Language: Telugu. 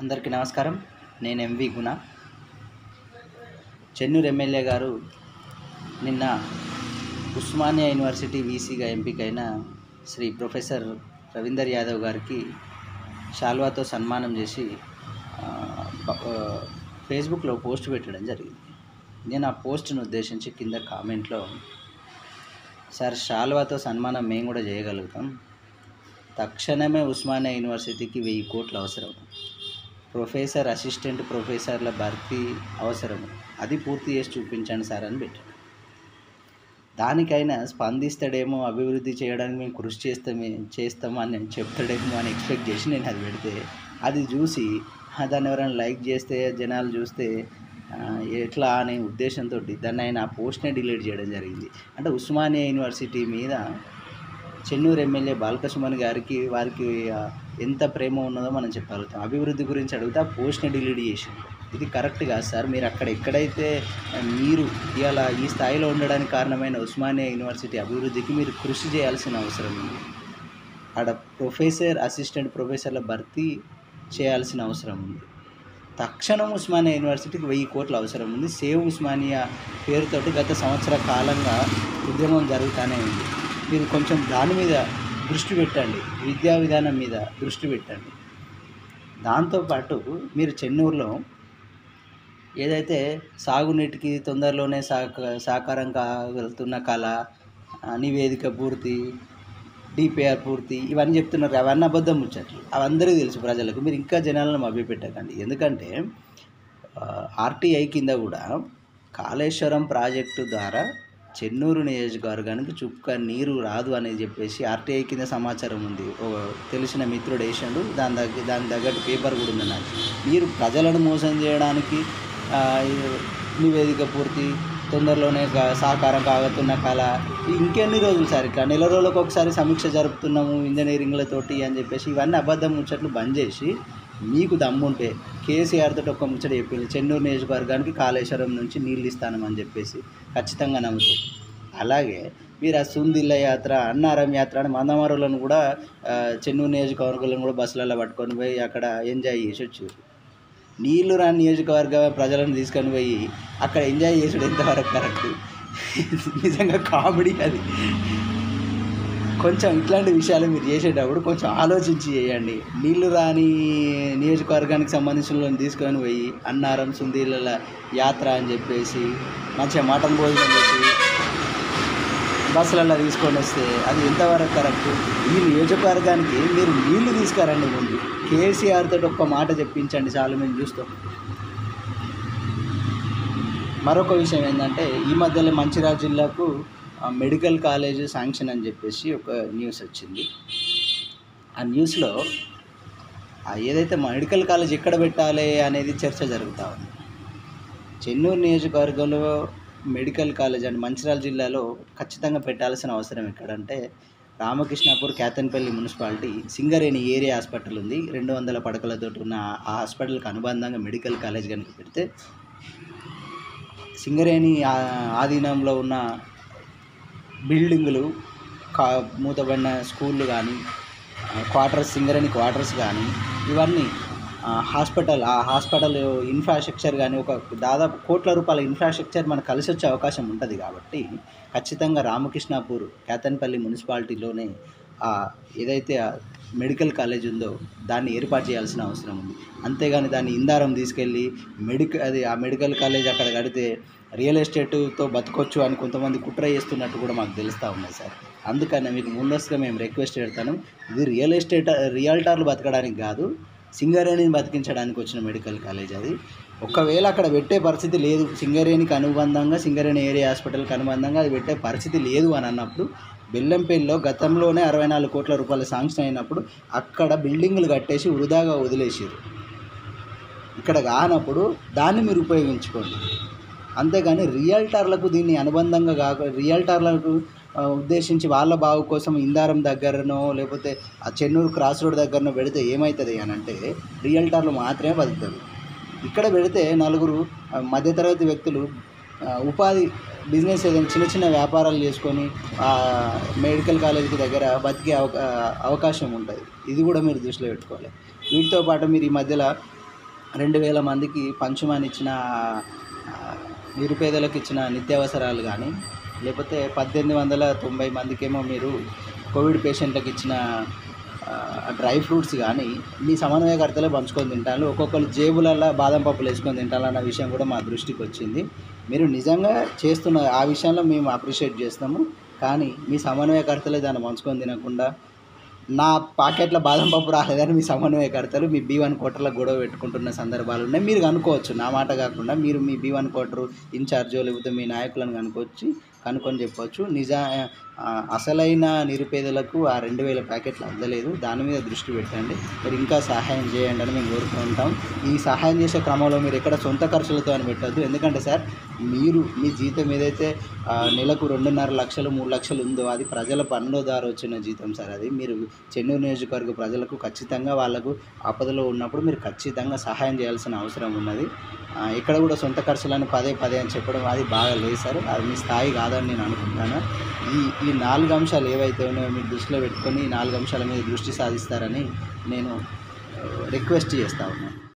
అందరికీ నమస్కారం నేను ఎంవి గుణ చెన్నూరు ఎమ్మెల్యే గారు నిన్న ఉస్మానియా యూనివర్సిటీ వీసీగా ఎంపికైన శ్రీ ప్రొఫెసర్ రవీందర్ యాదవ్ గారికి శాల్వాతో సన్మానం చేసి ఆ, బ- ఆ, ఫేస్బుక్లో పోస్ట్ పెట్టడం జరిగింది నేను ఆ పోస్ట్ను ఉద్దేశించి కింద కామెంట్లో సార్ శాల్వాతో సన్మానం మేము కూడా చేయగలుగుతాం తక్షణమే ఉస్మానియా యూనివర్సిటీకి వెయ్యి కోట్లు అవసరం ప్రొఫెసర్ అసిస్టెంట్ ప్రొఫెసర్ల భర్తీ అవసరం అది పూర్తి చేసి చూపించండి సార్ అని పెట్టాడు దానికైనా స్పందిస్తాడేమో అభివృద్ధి చేయడానికి మేము కృషి చేస్తామే చేస్తాము అని నేను చెప్తాడేమో అని ఎక్స్పెక్ట్ చేసి నేను అది పెడితే అది చూసి "ఆ, దాన్ని ఎవరైనా లైక్ చేస్తే జనాలు చూస్తే ఆ, ఎట్లా అనే ఉద్దేశంతో దాన్ని ఆయన ఆ పోస్ట్నే డిలీట్ చేయడం జరిగింది అంటే ఉస్మానియా యూనివర్సిటీ మీద చెన్నూరు ఎమ్మెల్యే బాలకృష్ణ గారికి వారికి ఆ, ఎంత ప్రేమ ఉన్నదో మనం చెప్పగలుగుతాం అభివృద్ధి గురించి అడిగితే ఆ పోస్ట్ని డిలీట్ చేసింది ఇది కరెక్ట్ కాదు సార్ మీరు అక్కడ ఎక్కడైతే ఆ, మీరు ఇవాళ ఈ స్థాయిలో ఉండడానికి కారణమైన ఉస్మానియా యూనివర్సిటీ అభివృద్ధికి మీరు కృషి చేయాల్సిన అవసరం ఉంది ఆడ ప్రొఫెసర్ అసిస్టెంట్ ప్రొఫెసర్ల భర్తీ చేయాల్సిన అవసరం ఉంది తక్షణం ఉస్మానియా యూనివర్సిటీకి వెయ్యి కోట్ల అవసరం ఉంది సేవ్ ఉస్మానియా పేరుతోటి గత సంవత్సర కాలంగా ఉద్యమం జరుగుతూనే ఉంది మీరు కొంచెం దాని మీద దృష్టి పెట్టండి విద్యా విధానం మీద దృష్టి పెట్టండి దాంతోపాటు మీరు చెన్నూరులో ఏదైతే సాగునీటికి తొందరలోనే సాక సాకారం కాగలుగుతున్న కళ ఆ, నివేదిక పూర్తి డిపిఆర్ పూర్తి ఇవన్నీ చెప్తున్నారు అవన్నీ అబద్ధం ముచ్చట్లు అవందరికీ తెలుసు ప్రజలకు మీరు ఇంకా జనాలను మభ్యపెట్టకండి ఎందుకంటే ఆర్టీఐ కింద కూడా కాళేశ్వరం ప్రాజెక్టు ద్వారా చెన్నూరు నియోజకవర్గానికి చుక్క నీరు రాదు అనేది చెప్పేసి ఆర్టీఐ కింద సమాచారం ఉంది ఓ తెలిసిన మిత్రుడు వేసాడు దాని దగ్గర దాని తగ్గట్టు పేపర్ కూడా ఉంది నాకు మీరు ప్రజలను మోసం చేయడానికి ఆ, ఈ నివేదిక పూర్తి తొందరలోనే గా- సాకారం కాగుతున్న కళ ఇంకెన్ని రోజులు సార్ ఇట్లా నెల రోజులకు ఒకసారి సమీక్ష జరుపుతున్నాము ఇంజనీరింగ్లతోటి అని చెప్పేసి ఇవన్నీ అబద్ధం ముచ్చట్లు బంద్ చేసి మీకు దమ్ముంటే కేసీఆర్ తోటి ఒక ముచ్చట చెప్పింది చెన్నూరు నియోజకవర్గానికి కాళేశ్వరం నుంచి నీళ్ళు ఇస్తానమని చెప్పేసి ఖచ్చితంగా నమ్ముతూ అలాగే మీరు ఆ సుందిల్ల యాత్ర అన్నారం యాత్ర అని మందమరులను కూడా ఆ, చెన్నూరు నియోజకవర్గాలను కూడా బస్సులలో పట్టుకొని పోయి అక్కడ ఎంజాయ్ చేసి వచ్చారు నీళ్లు రాని నియోజకవర్గ ప్రజలను తీసుకొని పోయి అక్కడ ఎంజాయ్ చేసుడు ఎంతవరకు కరెక్ట్ నిజంగా కామెడీ అది కొంచెం ఇట్లాంటి విషయాలు మీరు చేసేటప్పుడు కొంచెం ఆలోచించి చేయండి నీళ్లు రాని నియోజకవర్గానికి సంబంధించిన వాళ్ళని తీసుకొని పోయి అన్నారం సుందీల యాత్ర అని చెప్పేసి మంచిగా మటన్ భోజనం చేసి బస్సులలో తీసుకొని వస్తే అది ఎంతవరకు కరెక్ట్ ఈ నియోజకవర్గానికి మీరు నీళ్లు తీసుకురండి ముందు కేసీఆర్ తోటి ఒక్క మాట చెప్పించండి చాలు మేము చూస్తాం మరొక విషయం ఏంటంటే ఈ మధ్యలో మంచిర్యాల జిల్లాకు ఆ, మెడికల్ కాలేజ్ శాంక్షన్ అని చెప్పేసి ఒక న్యూస్ వచ్చింది ఆ న్యూస్లో ఆ ఏదైతే మెడికల్ కాలేజ్ ఎక్కడ పెట్టాలి అనేది చర్చ జరుగుతూ ఉంది చెన్నూరు నియోజకవర్గంలో మెడికల్ కాలేజ్ అండ్ మంచిర్యాల జిల్లాలో ఖచ్చితంగా పెట్టాల్సిన అవసరం ఎక్కడంటే Ramakrishnapur Ketanpalli municipality Singareni area hospital ఉంది రెండు వందల పడకలతో ఉన్న ఆ హాస్పిటల్కి అనుబంధంగా మెడికల్ కాలేజ్ కనుక పెడితే సింగరేణి ఆ- ఆధీనంలో ఉన్న బిల్డింగులు కా మూతబడిన స్కూళ్ళు కానీ క్వార్టర్స్ సింగరేణి క్వార్టర్స్ కానీ ఇవన్నీ ఆ, హాస్పిటల్ ఆ హాస్పిటల్ ఇన్ఫ్రాస్ట్రక్చర్ కానీ ఒక దాదాపు కోట్ల రూపాయల ఇన్ఫ్రాస్ట్రక్చర్ మనకు కలిసి వచ్చే అవకాశం ఉంటుంది కాబట్టి ఖచ్చితంగా రామకృష్ణాపూర్ కేతన్పల్లి మున్సిపాలిటీలోనే ఆ ఏదైతే ఆ మెడికల్ కాలేజ్ ఉందో దాన్ని ఏర్పాటు చేయాల్సిన అవసరం ఉంది అంతేగాని దాన్ని ఇందారం తీసుకెళ్ళి మెడికల్ అది ఆ మెడికల్ కాలేజ్ అక్కడ కడితే రియల్ ఎస్టేట్తో బతకొచ్చు అని కొంతమంది కుట్ర చేస్తున్నట్టు కూడా మాకు తెలుస్తూ ఉన్నాయి సార్ అందుకని మీకు ముందస్తుగా మేము రిక్వెస్ట్ పెడతాను ఇది రియల్ ఎస్టేట్ రియల్టర్లు బతకడానికి కాదు సింగరేణిని బతికించడానికి వచ్చిన మెడికల్ కాలేజ్ అది ఒకవేళ అక్కడ పెట్టే పరిస్థితి లేదు సింగరేణికి అనుబంధంగా సింగరేణి ఏరియా హాస్పిటల్కి అనుబంధంగా అది పెట్టే పరిస్థితి లేదు అని అన్నప్పుడు బెల్లంపల్లిలో గతంలోనే అరవై నాలుగు కోట్ల రూపాయలు శాంక్షన్ అయినప్పుడు అక్కడ బిల్డింగులు కట్టేసి వృధాగా వదిలేసారు ఇక్కడ కానప్పుడు దాన్ని మీరు ఉపయోగించుకోండి అంతేగాని రియల్టర్లకు దీన్ని అనుబంధంగా కాక రియల్టర్లకు ఆ, ఉద్దేశించి వాళ్ళ బాగు కోసం ఇందారం దగ్గరనో లేకపోతే ఆ చెన్నూరు క్రాస్ రోడ్ దగ్గరనో పెడితే ఏమవుతుంది అని అంటే రియల్టర్లు మాత్రమే బతుకుతారు ఇక్కడ పెడితే నలుగురు ఆ, మధ్యతరగతి వ్యక్తులు ఆ, ఉపాధి బిజినెస్ ఏదైనా చిన్న చిన్న వ్యాపారాలు చేసుకొని ఆ, మెడికల్ కాలేజీకి దగ్గర బతికే అవకా అవకాశం ఉంటుంది ఇది కూడా మీరు దృష్టిలో పెట్టుకోవాలి వీటితో పాటు మీరు ఈ మధ్యలో రెండు వేల మందికి పంచుమని ఇచ్చిన ఆ, నిరుపేదలకు ఇచ్చిన నిత్యావసరాలు కానీ లేకపోతే పద్దెనిమిది వందల తొంభై మందికేమో మీరు కోవిడ్ పేషెంట్లకు ఇచ్చిన ఆ, డ్రై ఫ్రూట్స్ కానీ మీ సమన్వయకర్తలే పంచుకొని తింటారు ఒక్కొక్కరు జేబులల్లో బాదం పప్పులు వేసుకొని తింటారన్న విషయం కూడా మా దృష్టికి వచ్చింది మీరు నిజంగా చేస్తున్న ఆ విషయంలో మేము అప్రిషియేట్ చేస్తాము కానీ మీ సమన్వయకర్తలే దాన్ని పంచుకొని తినకుండా నా పాకెట్లో బాదం పప్పు రాలేదని మీ సమన్వయకర్తలు మీ బీ వన్ కోటర్లో గొడవ పెట్టుకుంటున్న సందర్భాలు ఉన్నాయి మీరు కనుక్కోవచ్చు నా మాట కాకుండా మీరు మీ బీ వన్ కోటరు ఇన్ఛార్జో లేకపోతే మీ నాయకులను కనుక్కొచ్చి కనుక్కొని చెప్పొచ్చు నిజా ఆ, అసలైన నిరుపేదలకు ఆ రెండు వేల ప్యాకెట్లు అందలేదు దాని మీద దృష్టి పెట్టండి మీరు ఇంకా సహాయం చేయండి అని మేము కోరుకుంటాం ఈ సహాయం చేసే క్రమంలో మీరు ఎక్కడ సొంత ఖర్చులతో అని పెట్టద్దు ఎందుకంటే సార్ మీరు మీ జీతం ఏదైతే ఆ, నెలకు రెండున్నర లక్షలు మూడు లక్షలు ఉందో అది ప్రజల పన్నుల ద్వారా వచ్చిన జీతం సార్ అది మీరు చెన్నూరు నియోజకవర్గ ప్రజలకు ఖచ్చితంగా వాళ్ళకు ఆపదలో ఉన్నప్పుడు మీరు ఖచ్చితంగా సహాయం చేయాల్సిన అవసరం ఉన్నది ఆ, ఇక్కడ కూడా సొంత ఖర్చులని పదే పదే అని చెప్పడం అది బాగా లేదు సార్ అది మీ స్థాయి కాదని నేను అనుకుంటాను ఈ ఈ నాలుగు అంశాలు ఏవైతే ఉన్నాయో మీరు దృష్టిలో పెట్టుకొని ఈ నాలుగు అంశాల మీద దృష్టి సాధిస్తారని నేను రిక్వెస్ట్ చేస్తా ఉన్నాను